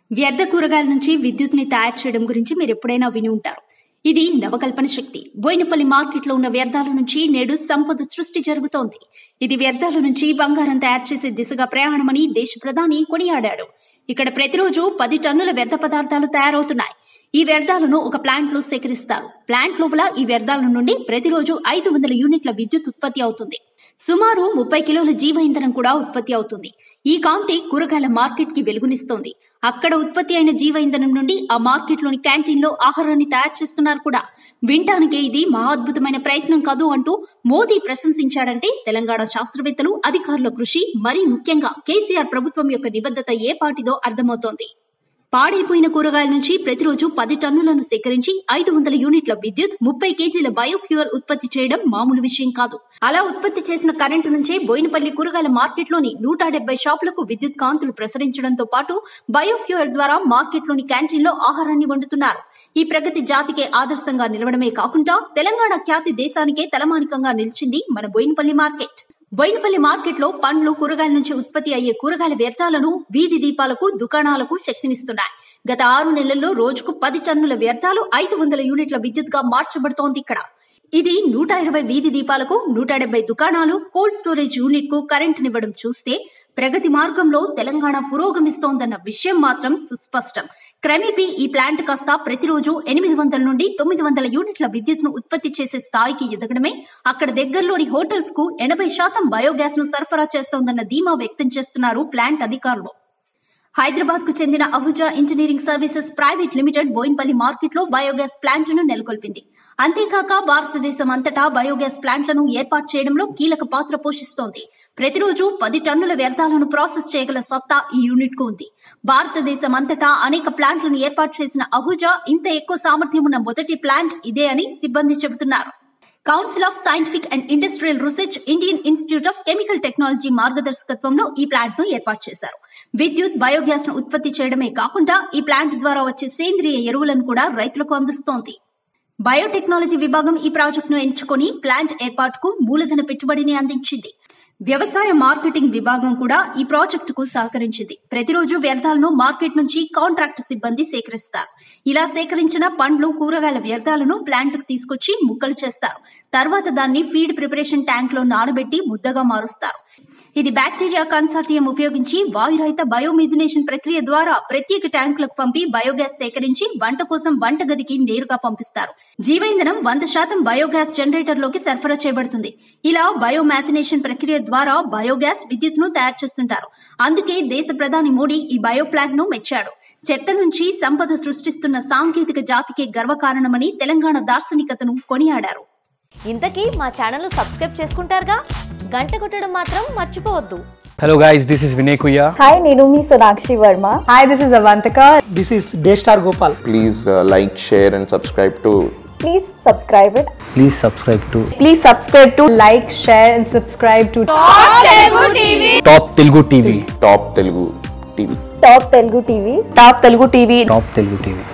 వ్యర్థ కూరగాయల నుంచి విద్యుత్ని తయారు చేయడం గురించి మీరు ఎప్పుడైనా విని ఉంటారు ఇది నవకల్పన శక్తి బోయినపల్లి మార్కెట్లో ఉన్న వ్యర్థాల నుంచి నేడు సంపద సృష్టి జరుగుతోంది ఇది వ్యర్థాల నుంచి బంగారం తయారు చేసే దిశగా ప్రయాణమని దేశ ప్రధాని కొనియాడాడు ఇక్కడ ప్రతిరోజు పది టన్నుల వ్యర్థ పదార్థాలు తయారవుతున్నాయి ఈ వ్యర్థాలను ఒక ప్లాంట్ లో సేకరిస్తారు ప్లాంట్ లోపల ఈ వ్యర్థాల నుండి ప్రతిరోజు ఐదు వందల యూనిట్ల విద్యుత్ ఉత్పత్తి అవుతుంది సుమారు ముప్పై కిలోల జీవ ఇంధనం కూడా ఉత్పత్తి అవుతుంది ఈ కాంతి కూరగాయల మార్కెట్ కి వెలుగునిస్తోంది అక్కడ ఉత్పత్తి అయిన జీవ ఇంధనం నుండి ఆ మార్కెట్ లోని క్యాంటీన్ లో ఆహారాన్ని తయారు చేస్తున్నారు కూడా వినటానికి ఇది మహా అద్భుతమైన ప్రయత్నం కాదు అంటూ మోదీ ప్రశంసించాడంటే తెలంగాణ శాస్త్రవేత్తలు అధికారుల కృషి మరీ ముఖ్యంగా కేసీఆర్ ప్రభుత్వం యొక్క నిబద్ధత ఏ పాటిదో అర్థమవుతోంది పాడైపోయిన కూరగాయల నుంచి ప్రతిరోజు పది టన్నులను సేకరించి ఐదు వందల యూనిట్ల విద్యుత్ ముప్పై కేజీల బయోఫ్యూయల్ ఉత్పత్తి చేయడం మామూలు విషయం కాదు అలా ఉత్పత్తి చేసిన కరెంటు నుంచే బోయినపల్లి కూరగాయల మార్కెట్లోని నూట డెబ్బై షాపులకు విద్యుత్ కాంతులు ప్రసరించడంతో పాటు బయోఫ్యూయల్ ద్వారా మార్కెట్లోని క్యాంటీన్లో ఆహారాన్ని వండుతున్నారు ఈ ప్రగతి జాతికే ఆదర్శంగా నిలవడమే కాకుండా తెలంగాణ ఖ్యాతి దేశానికే తలమానికంగా నిలిచింది మన బోయినపల్లి మార్కెట్ బోయినపల్లి మార్కెట్ లో పండ్లు కూరగాయల నుంచి ఉత్పత్తి అయ్యే కూరగాయల వ్యర్థాలను వీధి దీపాలకు దుకాణాలకు శక్తినిస్తున్నాయి గత ఆరు నెలల్లో రోజుకు పది టన్నుల వ్యర్థాలు ఐదు వందల యూనిట్ల విద్యుత్ గా మార్చబడుతోంది ఇక్కడ ఇది నూట ఇరవై వీధి దీపాలకు నూట డెబ్బై దుకాణాలు కోల్డ్ స్టోరేజ్ యూనిట్ కు కరెంటునివ్వడం చూస్తే ప్రగతి మార్గంలో తెలంగాణ పురోగమిస్తోందన్న విషయం మాత్రం సుస్పష్టం క్రమేపీ ఈ ప్లాంట్ కాస్త ప్రతిరోజు ఎనిమిది వందల నుండి తొమ్మిది వందల యూనిట్ల విద్యుత్ను ఉత్పత్తి చేసే స్థాయికి ఎదగడమే అక్కడ దగ్గరలోని హోటల్స్ కు ఎనభై శాతం బయోగ్యాస్ ను సరఫరా చేస్తోందన్న ధీమా వ్యక్తం చేస్తున్నారు ప్లాంట్ అధికారులు హైదరాబాద్ కు చెందిన Ahuja engineering services private limited Boinpally market లో బయోగ్యాస్ ప్లాంట్ ను నెలకొల్పింది అంతేకాక భారతదేశం అంతటా బయోగ్యాస్ ప్లాంట్లను ఏర్పాటు చేయడంలో కీలక పాత్ర పోషిస్తోంది ప్రతిరోజు పది టన్నుల వ్యర్థాలను ప్రాసెస్ చేయగల సత్తా ఈ యూనిట్ కు ఉంది భారతదేశం అంతటా అనేక ప్లాంట్లను ఏర్పాటు చేసిన అహుజా ఇంత ఎక్కువ సామర్థ్యం ఉన్న మొదటి ప్లాంట్ ఇదే అని సిబ్బంది చెబుతున్నారు council of scientific and industrial research Indian institute of chemical technology మార్గదర్శకత్వంలో ఈ ప్లాంట్ ను ఏర్పాటు చేశారు విద్యుత్ బయోగ్యాస్ ను ఉత్పత్తి చేయడమే కాకుండా ఈ ప్లాంట్ ద్వారా వచ్చే సేంద్రియ ఎరువులను కూడా రైతులకు అందిస్తోంది బయోటెక్నాలజీ విభాగం ఈ ప్రాజెక్టును ఎంచుకొని ప్లాంట్ ఏర్పాటుకు మూలధన పెట్టుబడిని అందించింది వ్యవసాయ మార్కెటింగ్ విభాగం కూడా ఈ ప్రాజెక్టుకు సహకరించింది ప్రతిరోజు వ్యర్థాలను మార్కెట్ నుంచి కాంట్రాక్ట్ సిబ్బంది సేకరిస్తారు ఇలా సేకరించిన పండ్లు కూరగాయల వ్యర్థాలను ప్లాంట్ కు తీసుకొచ్చి ముక్కలు చేస్తారు తర్వాత దాన్ని ఫీడ్ ప్రిపరేషన్ ట్యాంక్ లో నానబెట్టి ముద్దగా మారుస్తారు ఇది బ్యాక్టీరియా కన్సార్టియం ఉపయోగించి వాయురహిత బయోమిథినేషన్ ప్రక్రియ ద్వారా ప్రత్యేక ట్యాంకులకు పంపి బయోగ్యాస్ సేకరించి వంట కోసం వంటగదికి నేరుగా పంపిస్తారు జీవ ఇంధనం వంద శాతం బయోగ్యాస్ జనరేటర్ లోకి సరఫరా చేయబడుతుంది ఇలా బయోమాథినేషన్ ప్రక్రియ ద్వారా బయోగ్యాస్ విద్యుత్ ను తయారు చేస్తుంటారు అందుకే దేశ ప్రధాని మోడీ ఈ బయో ప్లాంట్ ను మెచ్చాడు చెత్త నుంచి సంపద సృష్టిస్తున్న సాంకేతిక జాతికే గర్వకారణమని తెలంగాణ దార్శనికతను కొనియాడారు ఇంతకీ మా ఛానల్ సబ్స్క్రైబ్ చేసుకుంటారుగా గంట కొట్టడం మాత్రం మర్చిపోవద్దు Hello guys, this is Vinay Kuya. Hi నేను మీ Sonakshi Varma Hi, this is Avantika. This is Daystar Gopal. please uh, like, share, and subscribe to please subscribe it Please subscribe to Please subscribe to like, share, and subscribe to Top Telugu TV. Top Telugu TV. Top Telugu TV Top Telugu TV. Top Telugu TV.